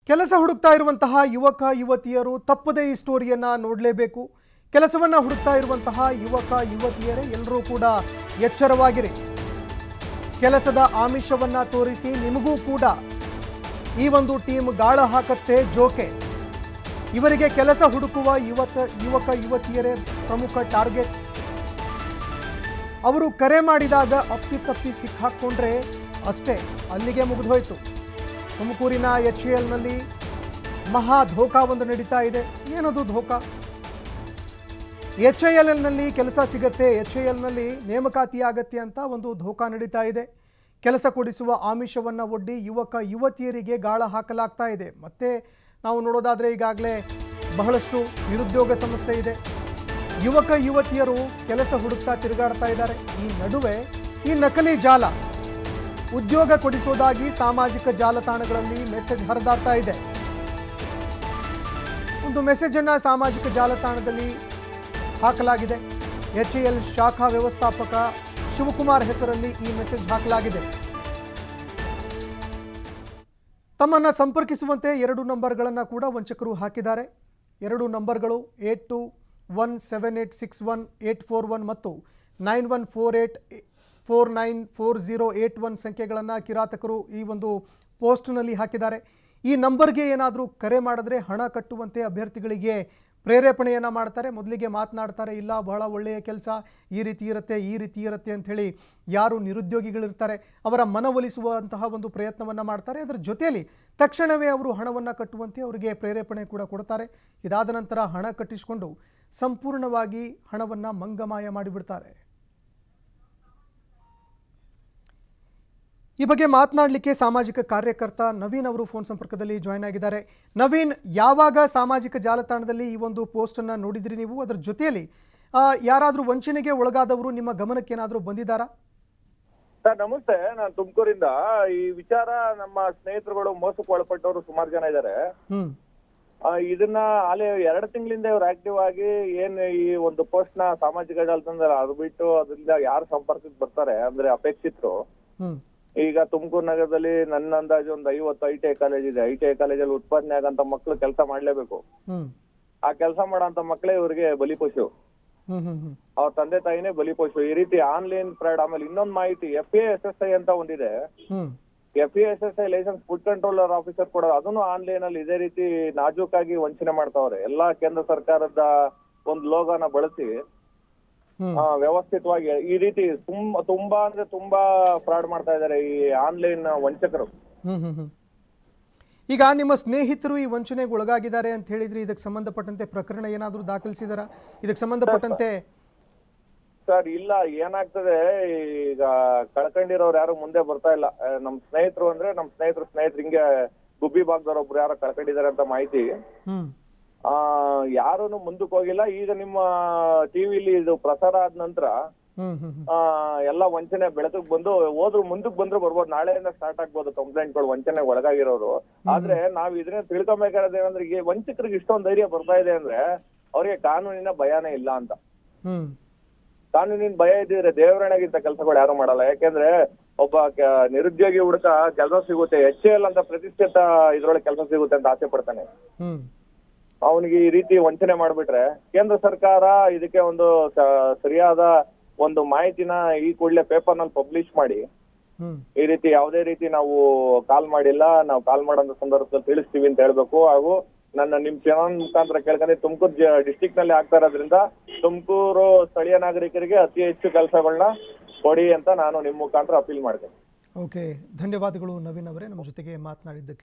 ಕೆಲಸ ಹುಡುಕ್ತಾ ಇರುವಂತಹ ಯುವಕ ಯುವತಿಯರು ತಪ್ಪದೇ ಈ ಸ್ಟೋರಿಯನ್ನ ನೋಡಲೇಬೇಕು ಕೆಲಸವನ್ನ ಹುಡುಕ್ತಾ ಇರುವಂತಹ ಯುವಕ ಯುವತಿಯರೇ ಎಲ್ಲರೂ ಕೂಡ ಎಚ್ಚರವಾಗಿರಿ ಕೆಲಸದ ಆಮಿಷವನ್ನ ತೋರಿಸಿ ನಿಮಗೂ ಕೂಡ ಈ ಒಂದು ಟೀಮ್ ಗಾಳ ಹಾಕತ್ತೆ ಜೋಕೆ ಇವರಿಗೆ ಕೆಲಸ ಹುಡುಕುವ ಯುವಕ ಯುವಕ ಯುವತಿಯರೇ ಪ್ರಮುಖ ಟಾರ್ಗೆಟ್ ಅವರು ಕರೆ ಮಾಡಿದಾಗ ಅಪ್ಪಿತಪ್ಪಿ ಸಿಕ್ಕಾಕೊಂಡ್ರೆ ಅಷ್ಟೇ ಅಲ್ಲಿಗೆ ಮುಗಿದೋಯ್ತು ತುಮಕೂರಿನ ಎಚ್ ಎ ಎಲ್ನಲ್ಲಿ ಮಹಾ ಧೋಕಾ ಒಂದು ನಡೀತಾ ಇದೆ ಏನದು ಧೋಕಾ ಎಚ್ ಐ ಎಲ್ ಎಲ್ನಲ್ಲಿ ಕೆಲಸ ಸಿಗತ್ತೆ ಎಚ್ ಐ ಎಲ್ನಲ್ಲಿ ನೇಮಕಾತಿ ಆಗತ್ತೆ ಅಂತ ಒಂದು ಧೋಕಾ ನಡೀತಾ ಇದೆ ಕೆಲಸ ಕೊಡಿಸುವ ಆಮಿಷವನ್ನು ಒಡ್ಡಿ ಯುವಕ ಯುವತಿಯರಿಗೆ ಗಾಳ ಹಾಕಲಾಗ್ತಾ ಇದೆ ಮತ್ತೆ ನಾವು ನೋಡೋದಾದರೆ ಈಗಾಗಲೇ ಬಹಳಷ್ಟು ನಿರುದ್ಯೋಗ ಸಮಸ್ಯೆ ಇದೆ ಯುವಕ ಯುವತಿಯರು ಕೆಲಸ ಹುಡುಕ್ತಾ ತಿರುಗಾಡ್ತಾ ಇದ್ದಾರೆ ಈ ನಡುವೆ ಈ ನಕಲಿ ಜಾಲ ಉದ್ಯೋಗ ಕೊಡಿಸೋದಾಗಿ ಸಾಮಾಜಿಕ ಜಾಲತಾಣಗಳಲ್ಲಿ ಮೆಸೇಜ್ ಹರಿದಾಡ್ತಾ ಇದೆ ಒಂದು ಮೆಸೇಜ್ ಅನ್ನ ಸಾಮಾಜಿಕ ಜಾಲತಾಣದಲ್ಲಿ ಹಾಕಲಾಗಿದೆ ಎಚ್ ಎಲ್ ಶಾಖಾ ವ್ಯವಸ್ಥಾಪಕ ಶಿವಕುಮಾರ್ ಹೆಸರಲ್ಲಿ ಈ ಮೆಸೇಜ್ ಹಾಕಲಾಗಿದೆ ತಮ್ಮನ್ನು ಸಂಪರ್ಕಿಸುವಂತೆ ಎರಡು ನಂಬರ್ಗಳನ್ನು ಕೂಡ ವಂಚಕರು ಹಾಕಿದ್ದಾರೆ ಎರಡು ನಂಬರ್ಗಳು eight two one seven eight six one eight four one ಮತ್ತು nine one four eight four nine four zero eight one ಸಂಖ್ಯೆಗಳನ್ನು ಕಿರಾತಕರು ಈ ಒಂದು ಪೋಸ್ಟ್ನಲ್ಲಿ ಹಾಕಿದ್ದಾರೆ ಈ ನಂಬರ್ಗೆ ಏನಾದರೂ ಕರೆ ಮಾಡಿದ್ರೆ ಹಣ ಕಟ್ಟುವಂತೆ ಅಭ್ಯರ್ಥಿಗಳಿಗೆ ಪ್ರೇರೇಪಣೆಯನ್ನು ಮಾಡ್ತಾರೆ ಮೊದಲಿಗೆ ಮಾತನಾಡ್ತಾರೆ ಇಲ್ಲ ಬಹಳ ಒಳ್ಳೆಯ ಕೆಲಸ ಈ ರೀತಿ ಇರುತ್ತೆ ಈ ರೀತಿ ಇರುತ್ತೆ ಅಂಥೇಳಿ ಯಾರು ನಿರುದ್ಯೋಗಿಗಳಿರ್ತಾರೆ ಅವರ ಮನವೊಲಿಸುವಂತಹ ಒಂದು ಪ್ರಯತ್ನವನ್ನು ಮಾಡ್ತಾರೆ ಅದರ ಜೊತೆಯಲ್ಲಿ ತಕ್ಷಣವೇ ಅವರು ಹಣವನ್ನು ಕಟ್ಟುವಂತೆ ಅವರಿಗೆ ಪ್ರೇರೇಪಣೆ ಕೂಡ ಕೊಡ್ತಾರೆ ಇದಾದ ನಂತರ ಹಣ ಕಟ್ಟಿಸಿಕೊಂಡು ಸಂಪೂರ್ಣವಾಗಿ ಹಣವನ್ನು ಮಂಗಮಾಯ ಮಾಡಿಬಿಡ್ತಾರೆ ಈ ಬಗ್ಗೆ ಮಾತನಾಡಲಿಕ್ಕೆ ಸಾಮಾಜಿಕ ಕಾರ್ಯಕರ್ತ ನವೀನ್ ಅವರು ಫೋನ್ ಸಂಪರ್ಕದಲ್ಲಿ ಜಾಯ್ನ್ ಆಗಿದ್ದಾರೆ ನವೀನ್ ಯಾವಾಗ ಸಾಮಾಜಿಕ ಜಾಲತಾಣದಲ್ಲಿ ಈ ಒಂದು ಪೋಸ್ಟನ್ನು ನೋಡಿದ್ರಿ ನೀವು ಅದರ ಜೊತೆಯಲ್ಲಿ ಯಾರಾದರೂ ವಂಚನೆಗೆ ಒಳಗಾದವರು ನಿಮ್ಮ ಗಮನಕ್ಕೆ ಏನಾದರೂ ಬಂದಿದ್ದಾರಾ ಸರ್ ನಮಸ್ತೆ ನಾನು ತುಮಕೂರಿಂದ ಈ ವಿಚಾರ ನಮ್ಮ ಸ್ನೇಹಿತರುಗಳು ಮೋಸಕ್ಕೆ ಒಳಪಟ್ಟವರು ಸುಮಾರು ಜನ ಇದ್ದಾರೆ ಹ್ಮ್ ಇದನ್ನ ಅಲ್ಲಿ ಎರಡು ತಿಂಗಳಿಂದ ಇವ್ರು ಆಕ್ಟಿವ್ ಆಗಿ ಏನ್ ಈ ಒಂದು ಪೋಸ್ಟ್ ನ ಸಾಮಾಜಿಕ ಜಾಲತಾಣದಲ್ಲಿ ಅದು ಬಿಟ್ಟು ಅದರಿಂದ ಯಾರು ಸಂಪರ್ಕಕ್ಕೆ ಬರ್ತಾರೆ ಅಂದ್ರೆ ಅಪೇಕ್ಷಿತರು ಹ್ಮ್ ಈಗ ತುಮಕೂರು ನಗರದಲ್ಲಿ ನನ್ನ ಅಂದಾಜು ಒಂದು ಐವತ್ತು ಐ ಟಿ ಐ ಕಾಲೇಜ್ ಇದೆ ಐ ಟಿ ಐ ಕಾಲೇಜಲ್ಲಿ ಉತ್ಪಾದನೆ ಆಗಂತ ಮಕ್ಕಳು ಕೆಲಸ ಮಾಡ್ಲೇಬೇಕು ಹ್ಮ್ ಆ ಕೆಲಸ ಮಾಡೋಂತ ಮಕ್ಕಳೇ ಇವ್ರಿಗೆ ಬಲಿಪಶು ಹ್ಮ್ ಹ್ಮ್ ಹ್ಮ್ ಅವ್ರ ತಂದೆ ತಾಯಿನೇ ಬಲಿಪಶು ಈ ರೀತಿ ಆನ್ಲೈನ್ ಫ್ರಾಡ್ ಆಮೇಲೆ ಇನ್ನೊಂದು ಮಾಹಿತಿ F A S S I ಅಂತ ಒಂದಿದೆ ಹ್ಮ್ F S S I licence food controller officer ಕೊಡೋದು ಅದನ್ನು ಆನ್ಲೈನ್ ಅಲ್ಲಿ ಇದೇ ರೀತಿ ನಾಜೂಕಾಗಿ ವಂಚನೆ ಮಾಡ್ತಾವ್ರೆ ಎಲ್ಲಾ ಕೇಂದ್ರ ಸರ್ಕಾರದ ಒಂದು ಲೋಗೋನ ಬಳಸಿ ಹ್ಮ್ ಆ, ವ್ಯವಸ್ಥಿತವಾಗಿ ಈ ರೀತಿ ತುಂಬಾ ತುಂಬಾ ಅಂದ್ರೆ ತುಂಬಾ ಫ್ರಾಡ್ ಮಾಡ್ತಾ ಇದಾರೆ ಈ ಆನ್ಲೈನ್ ವಂಚಕರು ಹ್ಮ್ ಹ್ಮ್ ಹ್ಮ್ ಈಗ ನಿಮ್ಮ ಸ್ನೇಹಿತರು ಈ ವಂಚನೆಗೆ ಒಳಗಾಗಿದ್ದಾರೆ ಅಂತ ಹೇಳಿದ್ರಿ ಇದಕ್ಕೆ ಸಂಬಂಧಪಟ್ಟಂತೆ ಪ್ರಕರಣ ಏನಾದರೂ ದಾಖಲಿಸಿದಾರಾ ಇದಕ್ಕೆ ಸಂಬಂಧಪಟ್ಟಂತೆ ಸರ್ ಇಲ್ಲ ಏನಾಗ್ತದೆ ಈಗ ಕಳ್ಕೊಂಡಿರೋರು ಯಾರು ಮುಂದೆ ಬರ್ತಾ ಇಲ್ಲ ಆ, ನಮ್ ಸ್ನೇಹಿತರು ಅಂದ್ರೆ ನಮ್ ಸ್ನೇಹಿತರು ಸ್ನೇಹಿತರು ಹಿಂಗೆ ಗುಬ್ಬಿ ಭಾಗದವ್ರು ಒಬ್ರು ಯಾರೋ ಕಳ್ಕೊಂಡಿದ್ದಾರೆ ಅಂತ ಮಾಹಿತಿ ಹ್ಮ್ ಆ ಯಾರೂನು ಮುಂದಕ್ಕೆ ಹೋಗಿಲ್ಲ ಈಗ ನಿಮ್ಮ ಟಿವಿಲಿ ಇದು ಪ್ರಸಾರ ಆದ ನಂತರ ಹ್ಮ್ ಹ್ಮ್ ಹ್ಮ್ ಆ ಎಲ್ಲ ವಂಚನೆ ಬೆಳಕಿಗೆ ಬಂದು ಹೋದ್ರು ಮುಂದಕ್ಕೆ ಬಂದ್ರು ಬರ್ಬೋದು ನಾಳೆಯಿಂದ ಸ್ಟಾರ್ಟ್ ಆಗ್ಬೋದು ಕಂಪ್ಲೇಂಟ್ಗಳು ವಂಚನೆ ಒಳಗಾಗಿರೋರು ಆದ್ರೆ ನಾವ್ ಇದನ್ನ ತಿಳ್ಕೊಬೇಕಾದ್ರೆ ಏನಂದ್ರೆ ಈ ವಂಚಕರಿಗೆ ಇಷ್ಟೊಂದು ಧೈರ್ಯ ಬರ್ತಾ ಇದೆ ಅಂದ್ರೆ ಅವ್ರಿಗೆ ಕಾನೂನಿನ ಭಯನೇ ಇಲ್ಲ ಅಂತ ಹ್ಮ್ ಕಾನೂನಿನ ಭಯ ಇದ್ದಿದ್ರೆ ದೇವರಣೆಗಿಂತ ಕೆಲಸಗಳು ಯಾರು ಮಾಡಲ್ಲ ಯಾಕೆಂದ್ರೆ ಒಬ್ಬ ಕ- ನಿರುದ್ಯೋಗಿ ಹುಡುಕ ಕೆಲಸ ಸಿಗುತ್ತೆ ಎಚ್ ಎಲ್ ಅಂತ ಪ್ರತಿಷ್ಠಿತ ಇದ್ರೊಳಗೆ ಕೆಲಸ ಸಿಗುತ್ತೆ ಅಂತ ಆಸೆ ಪಡ್ತಾನೆ ಹ್ಮ್ ಅವನಿಗೆ ಈ ರೀತಿ ವಂಚನೆ ಮಾಡ್ಬಿಟ್ರೆ ಕೇಂದ್ರ ಸರ್ಕಾರ ಇದಕ್ಕೆ ಒಂದು ಸ- ಸರಿಯಾದ ಒಂದು ಮಾಹಿತಿನ ಈ ಕೂಡಲೇ ಪೇಪರ್ ನಲ್ಲಿ ಪಬ್ಲಿಷ್ ಮಾಡಿ ಹ್ಮ್ ಈ ರೀತಿ ಯಾವುದೇ ರೀತಿ ನಾವು ಕಾಲ್ ಮಾಡಿಲ್ಲ ನಾವು ಕಾಲ್ ಮಾಡೋಂಥ ಸಂದರ್ಭದಲ್ಲಿ ತಿಳಿಸ್ತೀವಿ ಅಂತ ಹೇಳ್ಬೇಕು ಹಾಗೂ ನನ್ನ ನಿಮ್ ಚಾನಲ್ ಮುಖಾಂತರ ಕೇಳ್ಕೊಂಡ್ರೆ ತುಮಕೂರು ಡಿಸ್ಟಿಕ್ ನಲ್ಲಿ ಆಗ್ತಾ ಇರೋದ್ರಿಂದ ತುಮಕೂರು ಸ್ಥಳೀಯ ನಾಗರಿಕರಿಗೆ ಅತಿ ಹೆಚ್ಚು ಕೆಲಸಗಳನ್ನ ಕೊಡಿ ಅಂತ ನಾನು ನಿಮ್ ಮುಖಾಂತರ ಅಪೀಲ್ ಮಾಡ್ತೇನೆ ಓಕೆ ಧನ್ಯವಾದಗಳು ನವೀನ್ ಅವರೇ ನಮ್ಮ ಜೊತೆಗೆ ಮಾತನಾಡಿದ್ದಕ್ಕೆ